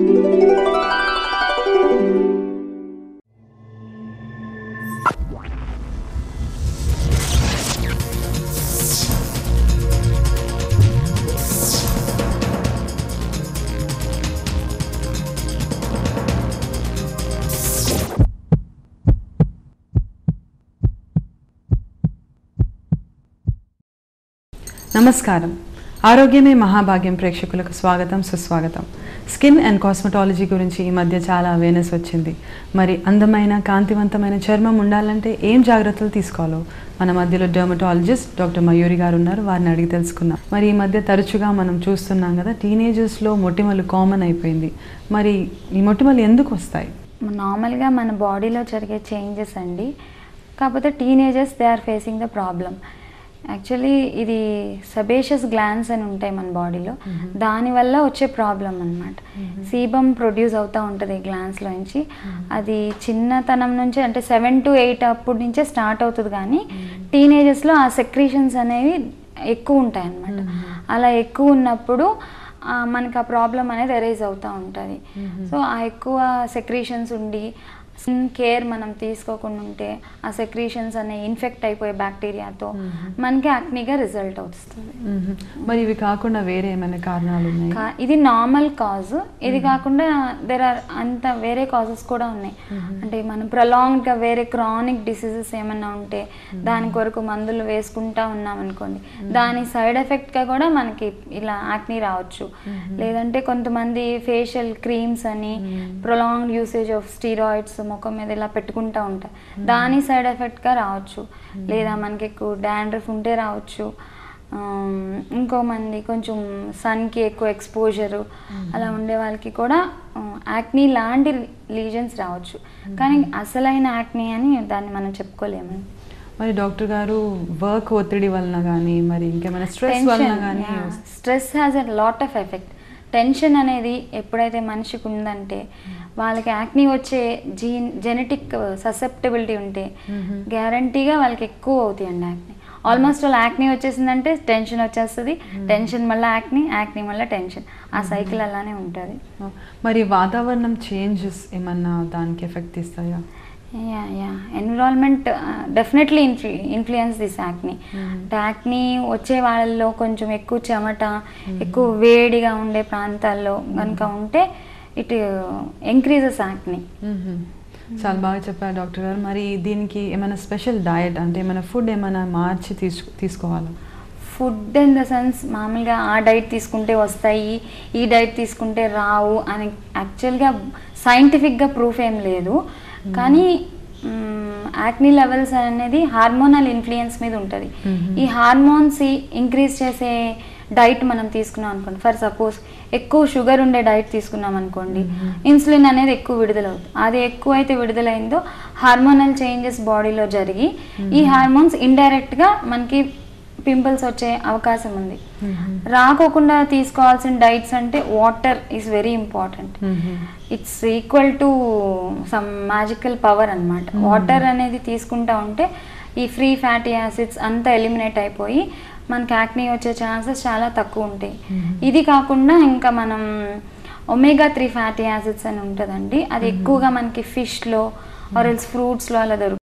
నమస్కారం ఆరోగ్యమే మహాభాగ్యం ప్రేక్షకులకు స్వాగతం సుస్వాగతం స్కిన్ అండ్ కాస్మెటాలజీ గురించి ఈ మధ్య చాలా అవేర్నెస్ వచ్చింది మరి అందమైన కాంతివంతమైన చర్మం ఉండాలంటే ఏం జాగ్రత్తలు తీసుకోవాలో మన మధ్యలో డెర్మటాలజిస్ట్ డాక్టర్ మయూరి గారు ఉన్నారు వారిని అడిగి తెలుసుకుందాం మరి ఈ మధ్య తరచుగా మనం చూస్తున్నాం కదా టీనేజర్స్లో మొటిమలు కామన్ అయిపోయింది మరి ఈ మొటిమలు ఎందుకు వస్తాయి నార్మల్గా మన బాడీలో జరిగే చేంజెస్ అండి కాకపోతే teenagers they are facing the problem actually ఇది సబేషియస్ గ్లాన్స్ అని ఉంటాయి మన బాడీలో దానివల్ల వచ్చే ప్రాబ్లం అనమాట సీబమ్ ప్రొడ్యూస్ అవుతూ ఉంటుంది గ్లాన్స్లో నుంచి అది చిన్నతనం నుంచి అంటే సెవెన్ టు ఎయిట్ అప్పటి నుంచే స్టార్ట్ అవుతుంది కానీ టీనేజర్స్లో ఆ సెక్రీషన్స్ అనేవి ఎక్కువ ఉంటాయి అన్నమాట అలా ఎక్కువ ఉన్నప్పుడు ఆ, మనకి ఆ ప్రాబ్లం అనేది ఎరేజ్ అవుతూ ఉంటుంది సో ఆ ఎక్కువ సెక్రీషన్స్ ఉండి స్కిన్ కేర్ మనం తీసుకోకుండా ఉంటే ఆ సెక్రీషన్స్ అనే ఇన్ఫెక్ట్ అయిపోయే బ్యాక్టీరియాతో మనకి అక్నిగా రిజల్ట్ వస్తుంది మ్మ్. మరి ఇవి కాకుండా వేరే ఏమైనా కారణాలు ఉన్నాయి కా- ఇది నార్మల్ కాజ్ ఇది కాకుండా దెర్ ఆర్ అంత వేరే కాజెస్ కూడా ఉన్నాయి అంటే మనం ప్రొలాంగ్డ్గా వేరే క్రానిక్ డిసీజెస్ ఏమన్నా ఉంటే దాని కొరకు మందులు వేసుకుంటా ఉన్నాం అనుకోండి దాని సైడ్ ఎఫెక్ట్గా కూడా మనకి ఇలా యాక్ని రావచ్చు లేదంటే కొంతమంది ఫేషియల్ క్రీమ్స్ అని ప్రొలాంగ్డ్ యూసేజ్ ఆఫ్ స్టీరాయిడ్స్ ముఖం మీద ఇలా పెట్టుకుంటా ఉంటారు దాని సైడ్ ఎఫెక్ట్గా రావచ్చు లేదా మనకి ఎక్కువ డాండ్రఫ్ ఉంటే రావచ్చు ఆమ్, ఇంకో మంది కొంచెం సన్కి ఎక్కువ ఎక్స్పోజరు అలా ఉండే వాళ్ళకి కూడా యాక్నీ లాంటి లీజన్స్ రావచ్చు కానీ అసలైన యాక్నీ అని దాన్ని మనం చెప్పుకోలేము మరి డాక్టర్ గారు వర్క్ ఒత్తిడి వలన కానీ మరి ఇంకేమైనా స్ట్రెస్ వలన కానీ stress has a lot of effect tension అనేది ఎప్పుడైతే మనిషికి ఉందంటే వాళ్ళకి యాక్నీ వచ్చే జీన్ జెనెటిక్ ససెప్టబిలిటీ ఉంటే గ్యారంటీగా వాళ్ళకి ఎక్కువ అవుతాయి అండి యాక్నీ ఆల్మోస్ట్ వాళ్ళు యాక్నీ వచ్చేసిందంటే టెన్షన్ వచ్చేస్తుంది టెన్షన్ మళ్ళీ యాక్నీ యాక్నీ మళ్ళీ టెన్షన్ ఆ సైకిల్ అలానే ఉంటుంది మరి వాతావరణం చేంజెస్ ఏమన్నా దానికి ఎఫెక్ట్ ఇస్తాయా yeah yeah environment definitely influ influence this acne acne వచ్చే వాళ్ళల్లో కొంచెం ఎక్కువ చెమట ఎక్కువ వేడిగా ఉండే ప్రాంతాల్లో కనుక ఉంటే ఇట్ ఎంక్రీజెస్ యాక్ని మ్మ్. చాలా బాగా చెప్పారు డాక్టర్ గారు మరి దీనికి ఏమైనా స్పెషల్ డయట్ అంటే ఏమైనా ఫుడ్ ఏమైనా మార్చి తీసు తీసుకోవాలా ఫుడ్ ఇన్ ద సెన్స్ మామూలుగా ఆ డైట్ తీసుకుంటే వస్తాయి ఈ డైట్ తీసుకుంటే రావు అని యాక్చువల్గా సైంటిఫిక్గా ప్రూఫ్ ఏం లేదు కానీ యాక్నీ లెవెల్స్ అనేది హార్మోనల్ ఇన్ఫ్లుయెన్స్ మీద ఉంటుంది ఈ హార్మోన్స్ ఇంక్రీజ్ చేసే డైట్ మనం తీసుకున్నాం అనుకోండి ఫర్ సపోజ్ ఎక్కువ షుగర్ ఉండే డైట్ తీసుకున్నాం అనుకోండి ఇన్సులిన్ అనేది ఎక్కువ విడుదలవుతుంది అది ఎక్కువ అయితే విడుదలైందో హార్మోనల్ చేంజెస్ బాడీలో జరిగి ఈ హార్మోన్స్ ఇండైరెక్ట్గా మనకి పింపుల్స్ వచ్చే అవకాశం ఉంది రాకోకుండా తీసుకోవాల్సిన డైట్స్ అంటే water is very important it's equal to some magical power అన్నమాట వాటర్ అనేది తీసుకుంటా ఉంటే ఈ ఫ్రీ ఫ్యాటీ యాసిడ్స్ అంతా ఎలిమినేట్ అయిపోయి మనకి యాక్నీ వచ్చే ఛాన్సెస్ చాలా తక్కువ ఉంటాయి ఇది కాకుండా ఇంకా మనం ఒమేగా త్రీ ఫ్యాటీ యాసిడ్స్ అని ఉంటుందండి అది ఎక్కువగా మనకి ఫిష్లో ఆర్ ఎల్స్ ఫ్రూట్స్లో అలా దొరుకుతుంది